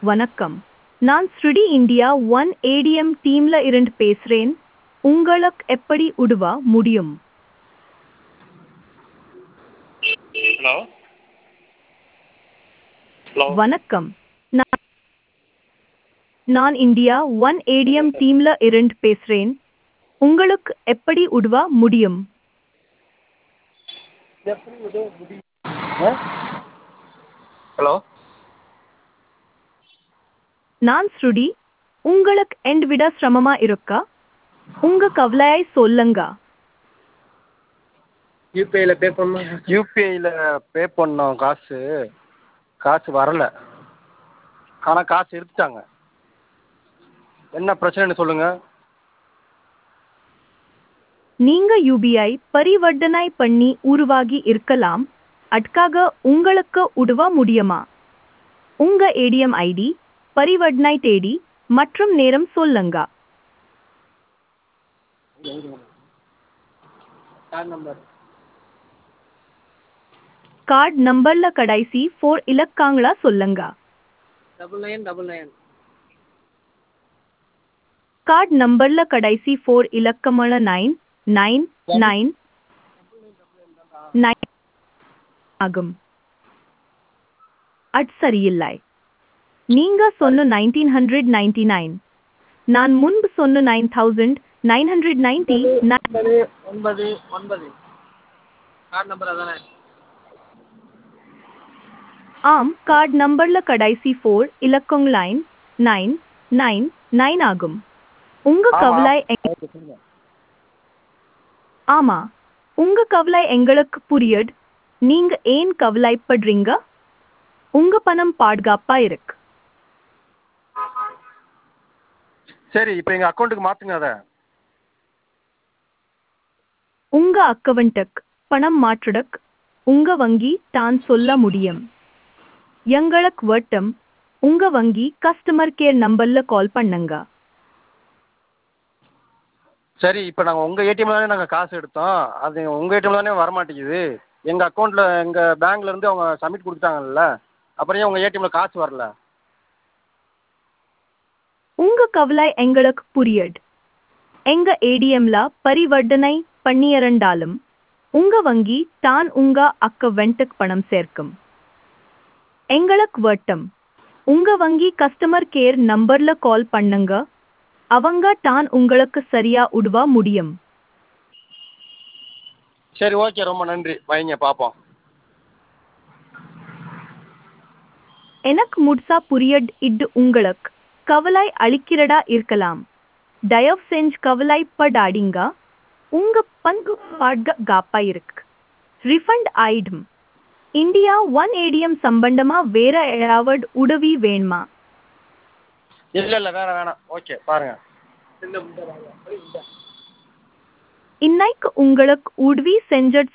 வணக்கம் நான் ஸ்ருடி இந்தியா ஒன் ஏடிஎம் டீம்ல இருந்து பேசுறேன் உங்களுக்கு எப்படி உதவ முடியும் ஹலோ ஹலோ வணக்கம் நான் நான் இந்தியா ஒன் ஏடிஎம் டீம்ல இருந்து பேசுறேன் உங்களுக்கு எப்படி உதவ முடியும் ஹலோ நான் ஸ்ருடி உங்களுக்கு எண்ட் விட சிரமமா இருக்கா உங்க கவலையை சொல்லுங்க யூபிஐயில் பே பண்ணோம் யூபிஐயில் பே பண்ணோம் காசு காசு வரல ஆனால் காசு எடுத்துட்டாங்க என்ன பிரச்சனைன்னு சொல்லுங்கள் நீங்க யூபிஐ பரிவர்த்தனை பண்ணி உருவாகி இருக்கலாம் அதுக்காக உங்களுக்கு உதவ முடியுமா உங்க ஏடிஎம் ஐடி பரிவர்த்தனை தேதி மற்றும் நேரம் சொல்லுங்க கார்டு நம்பர் கார்டு நம்பர்ல கடைசி ஃபோர் இலக்காங்களா சொல்லுங்க double nine double nine card நம்பர்ல கடைசி ஃபோர் இலக்கமுள்ள நைன் நைன் நைன் நைன் ஆகும் அது சரியில்லை நீங்க சொன்ன நைன்டீன் ஹண்ட்ரட் நைன்டி நைன் நான் முன்பு சொன்ன nine thousand nine hundred ninety ஒன்பது ஒன்பது ஒன்பது கார்டு நம்பர் அதானே ஆம் கார்டு நம்பர்ல கடைசி ஃபோர் இலக்கம் லைன் நைன் நைன் நைன் ஆகும் உங்க ஆமா. கவலை எங்க- ஆமா உங்க கவலை எங்களுக்கு புரியுது நீங்க ஏன் கவலைப்படுறீங்க உங்க பணம் பாதுகாப்பா இருக்கு சரி இப்போ எங்கள் அக்கௌண்ட்டுக்கு மாற்றுங்க அதை உங்க அக்கவுண்ட்டுக்கு பணம் மாற்றுடக் உங்க வங்கி தான் சொல்ல முடியும் எங்களுக்கு வட்டம் உங்க வங்கி கஸ்டமர் கேர் நம்பர்ல கால் பண்ணுங்க சரி இப்போ நாங்கள் உங்கள் ஏடிஎம்ல தானே நாங்கள் காசு எடுத்தோம் அது உங்கள் ஏடிஎம்ல தானே வரமாட்டேங்குது எங்கள் அக்கௌண்ட்டில் எங்கள் பேங்க்லேருந்து அவங்க சப்மிட் கொடுத்துட்டாங்கல்ல அப்புறம் ஏன் உங்கள் ஏடிஎம்ல காசு வரல உங்க கவலை எங்களுக்கு புரியுது எங்க ஏடிஎம்ல பரிவர்த்தனை பண்ணியிருந்தாலும் உங்க வங்கி தான் உங்க அக்கவுண்ட்டுக்கு பணம் சேர்க்கும் எங்களுக்கு வட்டம் உங்க வங்கி கஸ்டமர் கேர் நம்பர்ல கால் பண்ணுங்க அவங்க தான் உங்களுக்கு சரியா உதவ முடியும் சரி ஓகே ரொம்ப நன்றி வைங்க பார்ப்போம் எனக்கு முழுசா புரியட் இது உங்களுக்கு கவலை அளிக்கிறதா இருக்கலாம் தயவு செஞ்சு கவலைப்படாதீங்க உங்க பங்கு பாதுகாப்பா இருக்கு ரிஃபண்ட் ஆயிடும் இந்தியா ஒன் ஏடிஎம் சம்பந்தமா வேற ஏதாவது உதவி வேணுமா இல்லை இல்லை வேணாம் வேணாம் ஓகே பாருங்கள் இந்த முட்டை வாங்க இன்னைக்கு உங்களுக்கு உதவி செஞ்சது